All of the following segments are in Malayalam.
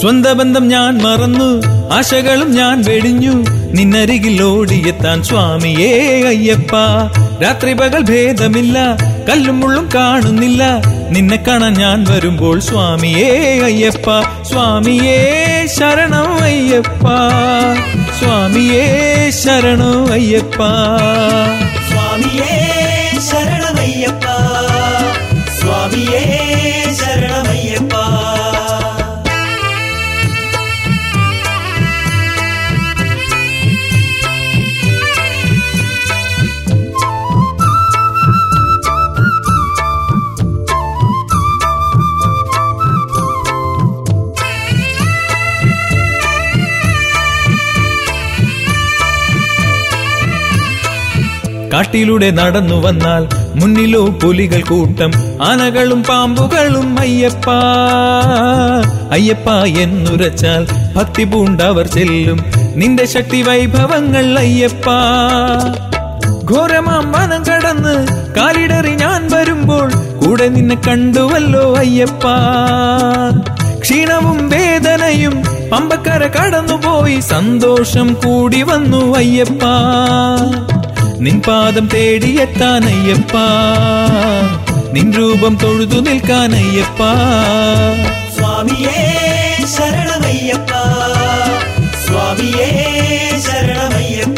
സ്വന്ത ബന്ധം ഞാൻ മറന്നു ആശകളും ഞാൻ വെടിഞ്ഞു നിന്നരികിൽ ഓടിയെത്താൻ സ്വാമിയേ അയ്യപ്പ രാത്രി പകൽ ഭേദമില്ല കല്ലും മുള്ളും കാണുന്നില്ല നിന്നെ കാണാൻ ഞാൻ വരുമ്പോൾ സ്വാമിയേ അയ്യപ്പ സ്വാമിയേ ശരണം അയ്യപ്പ സ്വാമിയേ ശരണം അയ്യപ്പ സ്വാമിയേ ശരണമയ്യപ്പ സ്വാമിയേ ശരണമയ്യപ്പ കാട്ടിലൂടെ നടന്നു വന്നാൽ മുന്നിലോ പുലികൾ കൂട്ടം ആനകളും പാമ്പുകളും അയ്യപ്പ അയ്യപ്പ എന്നുരച്ചാൽ ഭക്തി പൂണ്ടവർ ചെല്ലും നിന്റെ ശക്തി വൈഭവങ്ങൾ അയ്യപ്പ ഘോരമാം വനം കടന്ന് കാലിടറി ഞാൻ വരുമ്പോൾ കൂടെ നിന്നെ കണ്ടുവല്ലോ അയ്യപ്പ ക്ഷീണവും വേദനയും പമ്പക്കര കടന്നുപോയി സന്തോഷം കൂടി വന്നു അയ്യപ്പ നിൻ പാദം തേടിയെത്താൻ അയ്യപ്പ നിൻ രൂപം തൊഴുതു നിൽക്കാൻ അയ്യപ്പ സ്വാമിയേ ശരണമയ്യപ്പ സ്വാമിയേ ശരണമയ്യപ്പ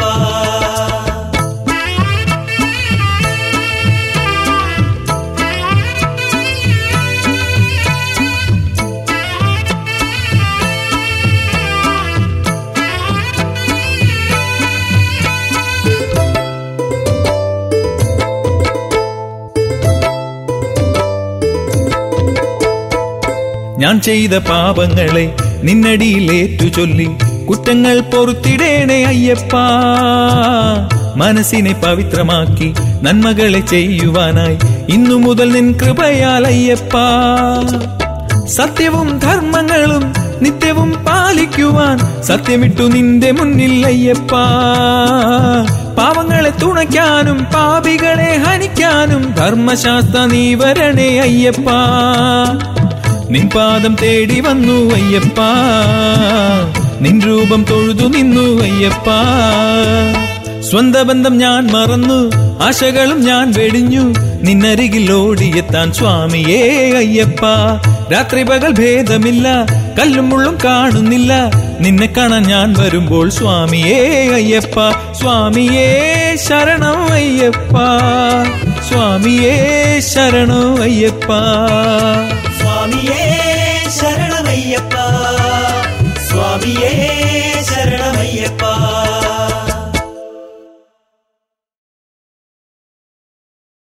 ഞാൻ ചെയ്ത പാപങ്ങളെ നിന്നടിയിൽ ഏറ്റു ചൊല്ലി കുറ്റങ്ങൾ പൊറുത്തിടേണേ അയ്യപ്പ മനസ്സിനെ പവിത്രമാക്കി നന്മകളെ ചെയ്യുവാനായി ഇന്നു മുതൽ നിൻ കൃപയാൽ അയ്യപ്പ സത്യവും ധർമ്മങ്ങളും നിത്യവും പാലിക്കുവാൻ സത്യമിട്ടു നിന്റെ മുന്നിൽ അയ്യപ്പ പാവങ്ങളെ തുണയ്ക്കാനും പാപികളെ ഹനിക്കാനും ധർമ്മശാസ്ത്ര നീ വരണേ അയ്യപ്പ നിൻ പാദം തേടി വന്നു അയ്യപ്പ നിൻ രൂപം തൊഴുതു നിന്നു അയ്യപ്പ സ്വന്ത ബന്ധം ഞാൻ മറന്നു ആശകളും ഞാൻ വെടിഞ്ഞു നിന്നരികിൽ ഓടിയെത്താൻ സ്വാമിയേ അയ്യപ്പ രാത്രി പകൽ ഭേദമില്ല കല്ലും മുള്ളും കാണുന്നില്ല നിന്നെ കാണാൻ ഞാൻ വരുമ്പോൾ സ്വാമിയേ അയ്യപ്പ സ്വാമിയേ ശരണം അയ്യപ്പ സ്വാമിയേ ശരണം അയ്യപ്പ സ്വാമിയേ ശരണമയ്യപ്പ സ്വാമിയേ